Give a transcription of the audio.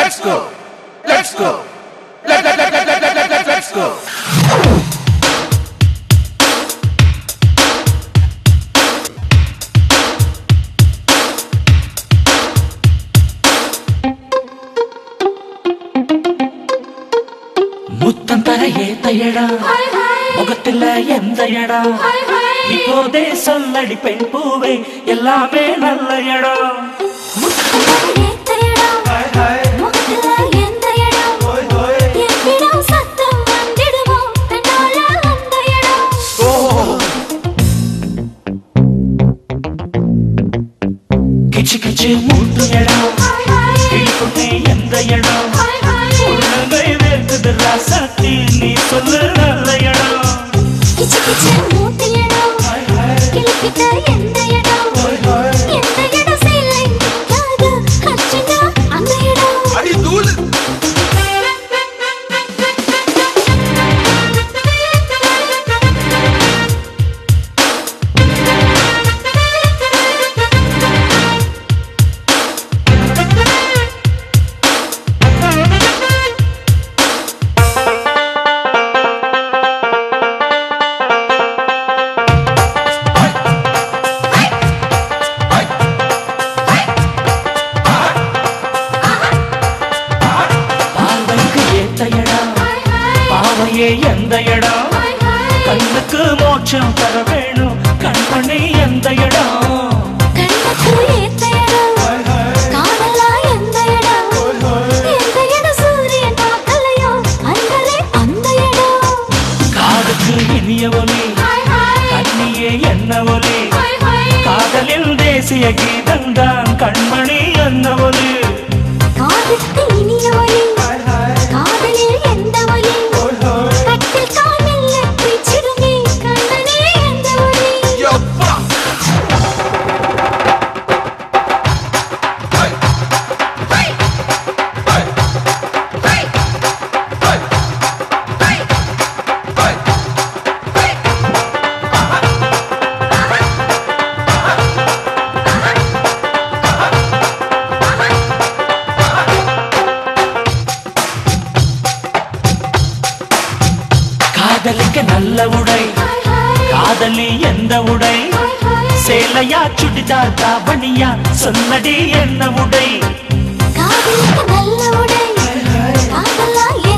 Let's go. Let's go. Let, let, let, let, let, let, let, let, let's go. முத்தம் தர ஏத்த இடம் முகத்துல எந்த இடம் இப்போதே சொல்லடி பெண் பூவே எல்லாமே நல்ல இடம் கிச்சு கிச்சு மூட்டு இடம் கிழிப்புமே எந்த இடம் உள்ளங்கை வேர்க்குது ராசாத்தி நீ சொல்லு நல்ல இடம் அந்த இடம் அடி தூளு பார்வைக்கு ஏத்த இடம் பாவையே எந்த இடம் கண்ணுக்கு மோட்சம் தர வேணும் கண்மணி எந்த இடம் கண்ணுக்கு ஏத்த இடம் காதலா எந்த இடம் எந்த இடம் சூரியன் பார்க்கலையோ அன்பரே அந்த இடம் காதுக்கு இனிய ஒலி கண்ணியே என்ன ஒலி காதலில் தேசிய கீதம்தான் கண்மணி என்ன ஒலி காதுக்கு இனிய ஒலி காதலில் எந்த ஒலி கட்டில் காலில் பிடிச்சிடுமே கண்ணனே எந்த ஒலி யப்பா Hey. Hey. Hey. Hey. Hey. Hey. Hey. Hey. காதலிக்க நல்ல உடை காதலி எந்த உடை சேலையா சுடிதார் தாவணியா சொல்லடி என்ன உடை காதலுக்கு நல்ல உடை காதலா